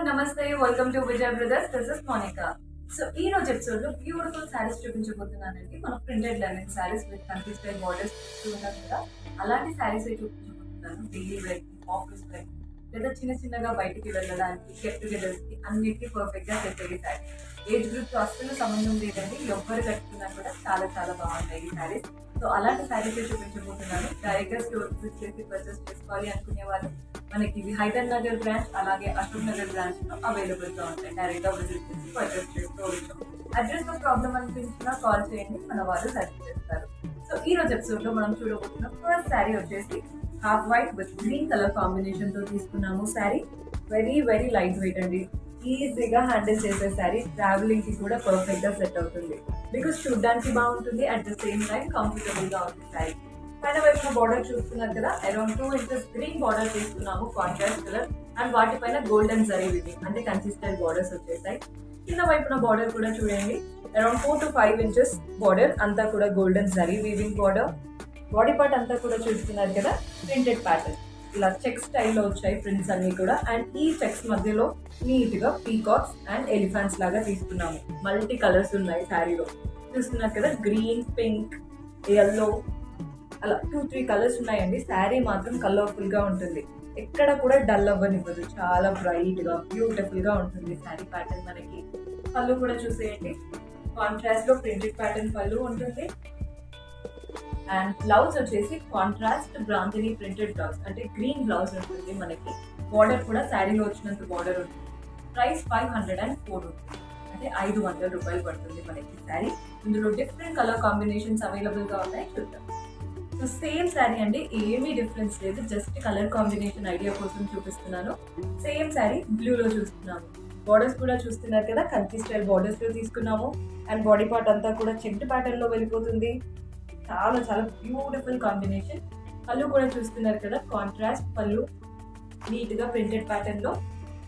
నమస్తే welcome to Vijay brothers this is Monica so ఈ రోజు ఎపిసోడ్ లో బ్యూటిఫుల్ శారీస్ చూపించబోతున్నానండి మన printed linen saris with country style borders చూడాలి కదా అలాంటి శారీస్ చూపించబోతున్నాను డైలీ వేర్ ఆఫీస్ వేర్ లేదా చిన్న చిన్నగా బయటికి వెళ్ళడానికి గెట్ టుగెదర్స్ కి అన్నిటికీ పర్ఫెక్ట్ గా సెట్ అయ్యే శారీ ఏజ్ గ్రూప్ తో అస్సలు సంబంధం లేదండి ఎవ్వరు కట్టుకున్నా కూడా చాలా చాలా బాగుంటాయి ఈ శారీస్ సో అలాంటి శారీస్ చూపించబోతున్నాను డైరెక్ట్ గా స్టోర్ విజిట్ చేసి పర్చేస్ చేసుకోవాలి అనుకునే వాళ్ళు మనకి ఇది హైదర్ నగర్ బ్రాంచ్ అలాగే అశోక్ నగర్ బ్రాంచ్ లో అవైలబుల్ గా ఉంటాయి డైరెక్ట్ గా విజిట్ చేసి పర్చేస్ చేసుకోవచ్చు అడ్రస్ లో ప్రాబ్లం అనిపించినా కాల్ చేయండి మన వాళ్ళు సజెస్ట్ చేస్తారు సో ఈ రోజు ఎపిసోడ్ లో మనం చూడబోతున్న ఫస్ట్ శారీ వచ్చేసి half white with green colour combination తో తీసుకున్నాము sari very very light weight అండి ఈజీగా హ్యాండిల్ చేసే శారీ ట్రావెలింగ్ కి కూడా పర్ఫెక్ట్ గా సెట్ అవుతుంది బికాస్ చూడడానికి బాగుంటుంది at the same time comfortable గా ఉంది శారీ పైన వైపున బార్డర్ చూస్తున్నారు కదా around two inches green border తీసుకున్నాము కాంట్రాస్ట్ కలర్ అండ్ వాటిపైన గోల్డెన్ జరీ వివింగ్ అంటే కన్సిస్టెంట్ బార్డర్స్ వచ్చేసాయి కింద వైపున బార్డర్ కూడా చూడండి around four to five inches border అంతా కూడా golden zari weaving border body part అంతా కూడా చూస్తున్నారు కదా ప్రింటెడ్ ప్యాటర్న్ ఇలా చెక్ స్టైల్లో వచ్చాయి ప్రింట్స్ అన్ని కూడా అండ్ ఈ చెక్స్ మధ్యలో నీట్ గా పీకాక్స్ అండ్ ఎలిఫెంట్స్ లాగా తీసుకున్నాము మల్టీ కలర్స్ ఉన్నాయి శారీలో చూస్తున్నారు కదా గ్రీన్ పింక్ ఎల్లో అలా టూ త్రీ కలర్స్ ఉన్నాయండి శారీ మాత్రం కలర్ఫుల్ గా ఉంటుంది ఎక్కడ కూడా డల్ అవ్వనివ్వదు చాలా బ్రైట్ గా బ్యూటిఫుల్ గా ఉంటుంది శారీ ప్యాటర్న్ మనకి పళ్ళు కూడా చూసేయండి కాంట్రాస్ట్ లో ప్రింటెడ్ ప్యాటర్న్ పళ్ళు ఉంటుంది అండ్ బ్లౌజ్ వచ్చేసి కాంట్రాస్ట్ బ్రాంతిని ప్రింటెడ్ బ్లౌజ్ అంటే గ్రీన్ బ్లౌజ్ ఉంటుంది మనకి బార్డర్ కూడా శారీలో వచ్చినంత బార్డర్ ఉంటుంది price five hundred and four ఉంటుంది అంటే ఐదు వందల రూపాయలు పడుతుంది మనకి శారీ ఇందులో డిఫరెంట్ కలర్ కాంబినేషన్స్ అవైలబుల్ గా ఉన్నాయి చూద్దాం సో సేమ్ శారీ అండి ఏమీ డిఫరెన్స్ లేదు జస్ట్ కలర్ కాంబినేషన్ ఐడియా కోసం చూపిస్తున్నాను సేమ్ శారీ బ్లూలో చూస్తున్నాము బార్డర్స్ కూడా చూస్తున్నారు కదా కంచి స్టైల్ బార్డర్స్ లో తీసుకున్నాము అండ్ బాడీ పార్ట్ అంతా కూడా చెక్డ్ ప్యాటర్న్ లో వెళ్ళిపోతుంది చాలా చాలా బ్యూటిఫుల్ కాంబినేషన్ పళ్ళు కూడా చూస్తున్నారు కదా కాంట్రాస్ట్ పళ్ళు నీట్ గా ప్రింటెడ్ ప్యాటర్న్ లో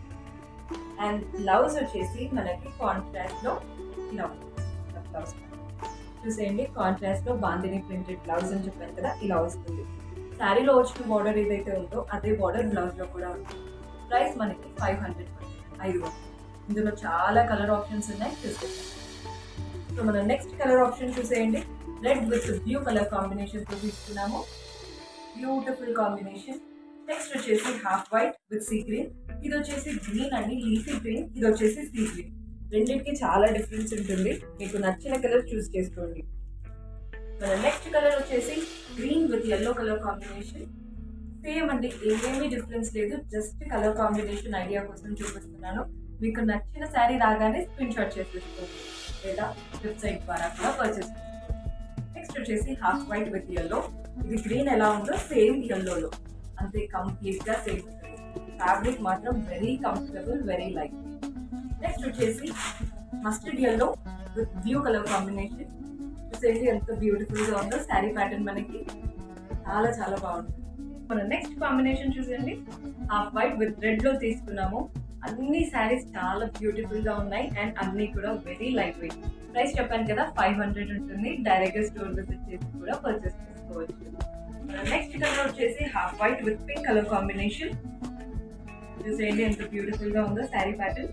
అండ్ బ్లౌజ్ వచ్చేసి మనకి కాంట్రాస్ట్ లో ఇలా బ్లౌజ్ చూసేయండి కాంట్రాస్ట్ లో బాందిని ప్రింటెడ్ బ్లౌజ్ అని చెప్పాను కదా ఇలా వస్తుంది శారీలో వచ్చిన బార్డర్ ఏదైతే ఉందో అదే బార్డర్ బ్లౌజ్ లో కూడా ఉంటుంది ప్రైస్ మనకి ఫైవ్ హండ్రెడ్ ఐదు వందలు ఇందులో చాలా కలర్ ఆప్షన్స్ ఉన్నాయి చూసేయండి సో మనం నెక్స్ట్ కలర్ ఆప్షన్ చూసేయండి red with blue colour combination తో తీసుకున్నాము బ్యూటిఫుల్ కాంబినేషన్ నెక్స్ట్ వచ్చేసి half white with sea green ఇది వచ్చేసి గ్రీన్ అండి లీఫీ గ్రీన్ ఇది వచ్చేసి సీ గ్రీన్ రెండింటికి చాలా డిఫరెన్స్ ఉంటుంది మీకు నచ్చిన కలర్ చూస్ చేసుకోండి మన నెక్స్ట్ కలర్ వచ్చేసి green with yellow colour combination same అండి ఏమేమీ డిఫరెన్స్ లేదు జస్ట్ కలర్ కాంబినేషన్ ఐడియా కోసం చూపిస్తున్నాను మీకు నచ్చిన శారీ రాగానే స్క్రీన్ షాట్ చేసేసుకోండి లేదా వెబ్సైట్ ద్వారా కూడా పర్చేస్ నెక్స్ట్ వచ్చేసి హాఫ్ వైట్ విత్ ఎల్లో ఇది గ్రీన్ ఎలా ఉందో సేమ్ ఎల్లోలో అంతే కంప్లీట్ గా సేమ్ ఫ్యాబ్రిక్ మాత్రం very comfortable very light next వచ్చేసి mustard yellow with blue colour combination చూసేసి ఎంత బ్యూటిఫుల్ గా ఉందో శారీ ప్యాటర్న్ మనకి చాలా చాలా బాగుంటుంది మన నెక్స్ట్ కాంబినేషన్ చూసేయండి హాఫ్ వైట్ విత్ రెడ్ లో తీసుకున్నాము అన్ని శారీస్ చాలా బ్యూటిఫుల్ గా ఉన్నాయి అండ్ అన్ని కూడా వెరీ లైట్ వెయిట్ ప్రైస్ చెప్పాను కదా ఫైవ్ హండ్రెడ్ ఉంటుంది డైరెక్ట్ గా స్టోర్ విజిట్ చేసి కూడా పర్చేస్ చేసుకోవచ్చు నెక్స్ట్ కలర్ వచ్చేసి half white with pink colour combination చూసేయండి ఎంత బ్యూటిఫుల్ గా ఉందో శారీ ప్యాటర్న్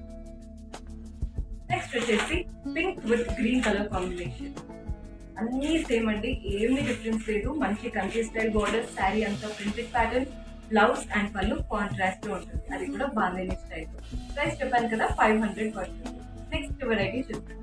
నెక్స్ట్ వచ్చేసి pink with green colour combination అన్నీ సేమ్ అండి ఏమీ డిఫరెన్స్ లేదు మంచి కంట్రీ స్టైల్ బార్డర్ శారీ అంతా printed pattern blouse and pallu contrast లో ఉంటుంది అది కూడా బాందేని స్టైల్ ప్రైస్ చెప్పాను కదా ఫైవ్ హండ్రెడ్ పడుతుంది నెక్స్ట్ వెరైటీ చూద్దాం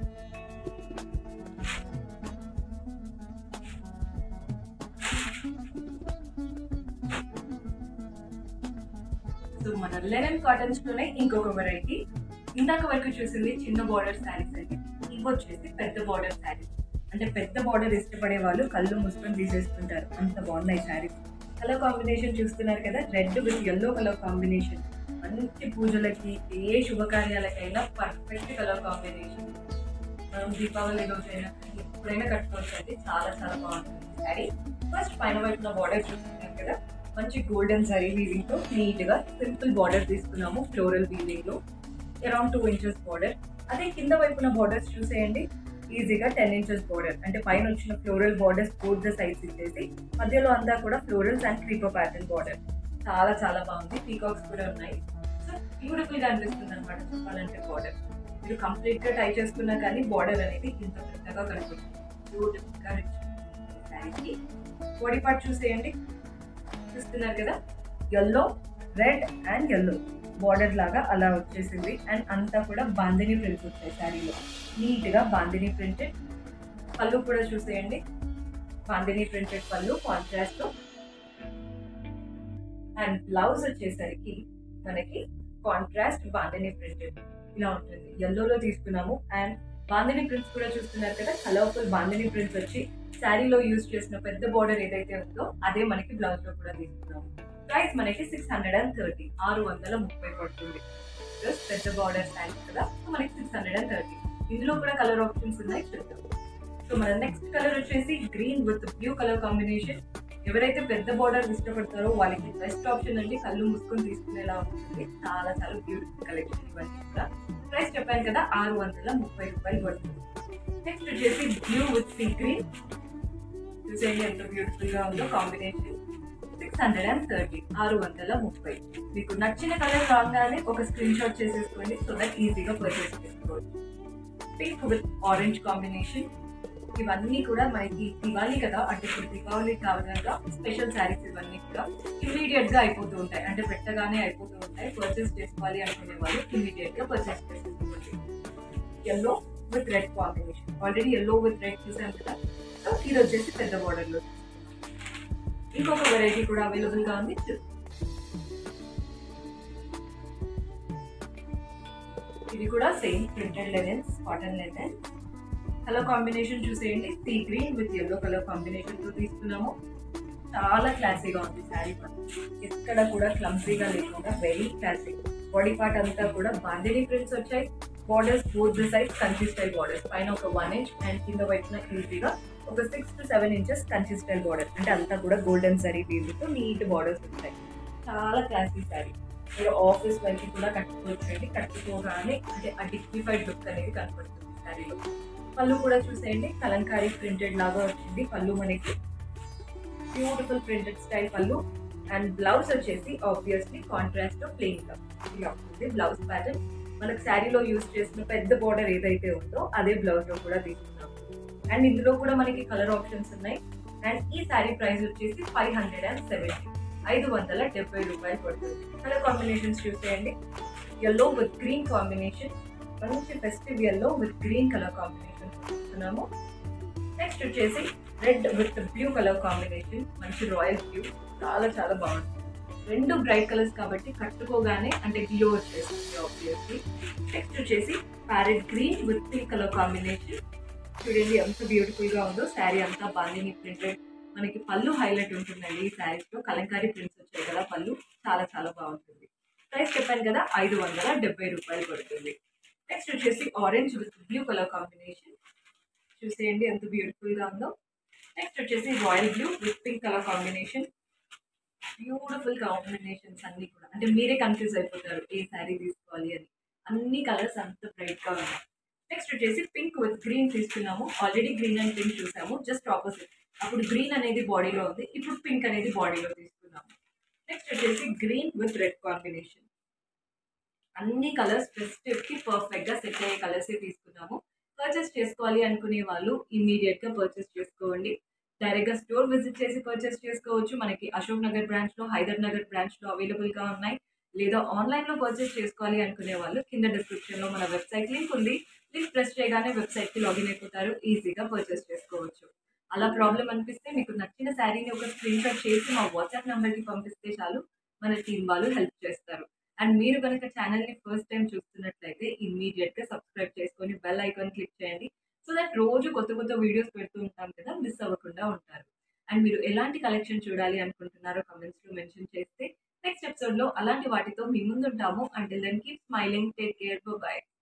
సో మన లెనన్ కాటన్స్ లోనే ఇంకొక వెరైటీ ఇందాక వరకు చూసింది చిన్న బార్డర్ శారీస్ అండి ఇవి వచ్చేసి పెద్ద బార్డర్ శారీస్ అంటే పెద్ద బార్డర్ ఇష్టపడే వాళ్ళు కళ్ళు మూసుకొని తీసేసుకుంటారు అంత బాగున్నాయి శారీస్ కలర్ కాంబినేషన్ చూస్తున్నారు కదా red with yellow colour combination మంచి పూజలకి ఏ శుభకార్యాలకైనా పర్ఫెక్ట్ కలర్ కాంబినేషన్ మనం దీపావళి రోజైనా ఎప్పుడైనా కట్టుకోవచ్చు అండి చాలా చాలా బాగుంటుంది శారీ ఫస్ట్ పైన వైపున బార్డర్ చూస్తున్నారు కదా మంచి గోల్డెన్ జరీ వీవింగ్ తో నీట్ గా సింపుల్ బార్డర్ తీసుకున్నాము ఫ్లోరల్ వీవింగ్ లో అరౌండ్ టూ ఇంచెస్ బార్డర్ అదే కింద వైపున బార్డర్స్ చూసేయండి ఈజీగా టెన్ ఇంచెస్ బార్డర్ అంటే పైన వచ్చిన floral borders both the sides ఇచ్చేసి మధ్యలో అంతా కూడా florals and creeper pattern border చాలా చాలా బాగుంది పీకాక్స్ కూడా ఉన్నాయి సో బ్యూటిఫుల్ గా అనిపిస్తుంది అనమాట చెప్పాలంటే బార్డర్ మీరు కంప్లీట్ గా టై చేసుకున్నా కానీ బార్డర్ అనేది ఇంత పెద్దగా కనిపిస్తుంది బ్యూటిఫుల్ గా రిచ్ శారీకి బాడీ పార్ట్ చూసేయండి చూస్తున్నారు కదా yellow red and yellow border లాగా అలా వచ్చేసింది అండ్ అంతా కూడా బాందిని ప్రింట్స్ వచ్చాయి శారీలో నీట్ గా బాందిని ప్రింటెడ్ పళ్ళు కూడా చూసేయండి bandhani printed pallu contrast and blouse వచ్చేసరికి మనకి కాంట్రాస్ట్ బాందిని ప్రింటెడ్ ఇలా ఉంటుంది ఎల్లోలో తీసుకున్నాము అండ్ బాందిని ప్రింట్స్ కూడా చూస్తున్నారు కదా కలర్ఫుల్ బాందిని ప్రింట్స్ వచ్చి శారీలో యూజ్ చేసిన పెద్ద బార్డర్ ఏదైతే ఉందో అదే మనకి బ్లౌజ్ లో కూడా తీసుకున్నాము ప్రైస్ మనకి సిక్స్ హండ్రెడ్ అండ్ థర్టీ ఆరు వందల ముప్పై పడుతుంది ప్లస్ పెద్ద బార్డర్ శారీ కదా సో మనకి సిక్స్ హండ్రెడ్ అండ్ థర్టీ ఇందులో కూడా కలర్ ఆప్షన్స్ ఉన్నాయి చూద్దాం సో మన నెక్స్ట్ కలర్ వచ్చేసి green with blue colour combination ఎవరైతే పెద్ద బార్డర్ ఇష్టపడతారో వాళ్ళకి బెస్ట్ ఆప్షన్ అండి కళ్ళు మూసుకొని తీసుకునేలా ఉంటుంది చాలా చాలా బ్యూటిఫుల్ కలెక్షన్ ఇవన్నీ కూడా ప్రైస్ చెప్పాను కదా ఆరు వందల ముప్పై రూపాయలు పడుతుంది నెక్స్ట్ వచ్చేసి బ్లూ విత్ సీ గ్రీన్ చూసేయండి ఎంత బ్యూటిఫుల్ గా ఉందో combination six hundred and thirty ఆరు వందల ముప్పై మీకు నచ్చిన కలర్ రాగానే ఒక స్క్రీన్ షాట్ చేసేసుకోండి సో దట్ ఈజీగా పర్చేస్ చేసుకోవచ్చు పింక్ విత్ ఆరెంజ్ కాంబినేషన్ ఇవన్నీ కూడా మనకి దివాళీ కదా అంటే ఇప్పుడు దీపావళి కావడంగా స్పెషల్ శారీస్ ఇవన్నీ కూడా ఇమీడియట్ గా అయిపోతూ ఉంటాయి అంటే పెట్టగానే అయిపోతూ ఉంటాయి పర్చేస్ చేసుకోవాలి అనుకునే వాళ్ళు ఇమీడియట్ గా పర్చేస్ చేసుకోవచ్చు yellow with red combination already yellow with red చూసాం కదా సో ఇది వచ్చేసి పెద్ద బార్డర్ లో ఇంకొక వెరైటీ కూడా అవైలబుల్ గా ఉంది చూ- ఇది కూడా same printed linens cotton linens colour combination చూసేయండి sea green with yellow colour combination తో తీసుకున్నాము చాలా క్లాసీగా ఉంది శారీ ఎక్కడ కూడా క్లమ్సీగా లేకుండా వెరీ క్లాసీ బాడీ పార్ట్ అంతా కూడా బాందిని ప్రింట్స్ వచ్చాయి borders both the side Kanchi style borders పైన ఒక వన్ ఇంచ్ అండ్ కింద వైపున ఈజీగా ఒక six to seven inches Kanchi style border అంటే అంతా కూడా గోల్డెన్ సరీ వీళ్ళతో నీట్ బార్డర్స్ ఉంటాయి చాలా క్లాసీ శారీ మీరు ఆఫీస్ వరకు కూడా కట్టుకోవచ్చండి కట్టుకోగానే అంటే ఆ డిగ్నిఫైడ్ లుక్ అనేది కనపడుతుంది శారీలో పళ్ళు కూడా చూసేయండి కలంకారీ ప్రింటెడ్ లాగా వచ్చింది పళ్ళు మనకి beautiful printed style pallu and blouse వచ్చేసి ఆబ్వియస్లీ కాంట్రాస్ట్ ప్లెయిన్ గా ఇలా ఉంటుంది బ్లౌజ్ ప్యాటర్న్ మనకు శారీలో యూజ్ చేసిన పెద్ద బార్డర్ ఏదైతే ఉందో అదే బ్లౌజ్ లో కూడా తీసుకున్నాం అండ్ ఇందులో కూడా మనకి కలర్ ఆప్షన్స్ ఉన్నాయి అండ్ ఈ శారీ ప్రైస్ వచ్చేసి ఫైవ్ హండ్రెడ్ అండ్ సెవెంటీ ఐదు వందల డెబ్బై రూపాయలు పడుతుంది కలర్ కాంబినేషన్స్ చూసేయండి ఎల్లో విత్ గ్రీన్ కాంబినేషన్ మంచి festive yellow with green colour combination చూస్తున్నాము నెక్స్ట్ వచ్చేసి red with blue colour combination మంచి రాయల్ బ్లూ చాలా చాలా బాగుంది రెండు బ్రైట్ కలర్స్ కాబట్టి కట్టుకోగానే అంటే గ్లో వచ్చేస్తుంది ఆబ్వియస్లీ నెక్స్ట్ వచ్చేసి parrot green with pink colour combination చూడండి ఎంత బ్యూటిఫుల్ గా ఉందో శారీ అంతా బాందిని ప్రింటెడ్ మనకి పళ్ళు హైలైట్ ఉంటుందండి ఈ శారీస్ లో కలంకారీ ప్రింట్స్ వచ్చాయి కదా పళ్ళు చాలా చాలా బాగుంటుంది ప్రైస్ చెప్పాను కదా ఐదు వందల డెబ్బై రూపాయలు పడుతుంది నెక్స్ట్ వచ్చేసి orange with blue colour combination చూసేయండి ఎంత బ్యూటిఫుల్ గా ఉందో నెక్స్ట్ వచ్చేసి royal blue with pink colour combination beautiful combinations అన్ని కూడా అంటే మీరే కన్ఫ్యూజ్ అయిపోతారు ఏ శారీ తీసుకోవాలి అని అన్ని కలర్స్ అంత బ్రైట్ గా ఉన్నాయి నెక్స్ట్ వచ్చేసి పింక్ విత్ గ్రీన్ తీసుకున్నాము ఆల్రెడీ గ్రీన్ అండ్ పింక్ చూసాము జస్ట్ ఆపోజిట్ అప్పుడు గ్రీన్ అనేది బాడీలో ఉంది ఇప్పుడు పింక్ అనేది బాడీలో తీసుకున్నాము నెక్స్ట్ వచ్చేసి గ్రీన్ విత్ రెడ్ కాంబినేషన్ అన్ని కలర్స్ ఫెస్టివ్ కి పర్ఫెక్ట్ గా సెట్ అయ్యే కలర్స్ తీసుకున్నాము పర్చేస్ చేసుకోవాలి అనుకునే వాళ్ళు ఇమీడియట్ గా పర్చేస్ చేసుకోండి డైరెక్ట్ గా స్టోర్ విజిట్ చేసి పర్చేస్ చేసుకోవచ్చు మనకి అశోక్ నగర్ బ్రాంచ్ లో హైదర్ నగర్ బ్రాంచ్ లో అవైలబుల్ గా ఉన్నాయి లేదా ఆన్లైన్ లో పర్చేస్ చేసుకోవాలి అనుకునే వాళ్ళు కింద డిస్క్రిప్షన్ లో మన వెబ్సైట్ లింక్ ఉంది లింక్ ప్రెస్ చేయగానే వెబ్సైట్ కి లాగిన్ అయిపోతారు ఈజీగా పర్చేస్ చేసుకోవచ్చు అలా ప్రాబ్లం అనిపిస్తే మీకు నచ్చిన శారీని ఒక స్క్రీన్ షాట్ చేసి మా వాట్సాప్ నెంబర్ కి పంపిస్తే చాలు మన టీం వాళ్ళు హెల్ప్ చేస్తారు అండ్ మీరు కనుక ఛానల్ ని ఫస్ట్ టైం చూస్తున్నట్లయితే ఇమ్మీడియట్ గా సబ్స్క్రైబ్ చేసుకొని బెల్ ఐకాన్ క్లిక్ చేయండి సో దట్ రోజు కొత్త కొత్త వీడియోస్ పెడుతూ ఉంటాం కదా మిస్ అవ్వకుండా ఉంటారు అండ్ మీరు ఎలాంటి కలెక్షన్ చూడాలి అనుకుంటున్నారో కమెంట్స్ లో మెన్షన్ చేస్తే నెక్స్ట్ ఎపిసోడ్ లో అలాంటి వాటితో మీ ముందు ఉంటాము until then keep smiling take care by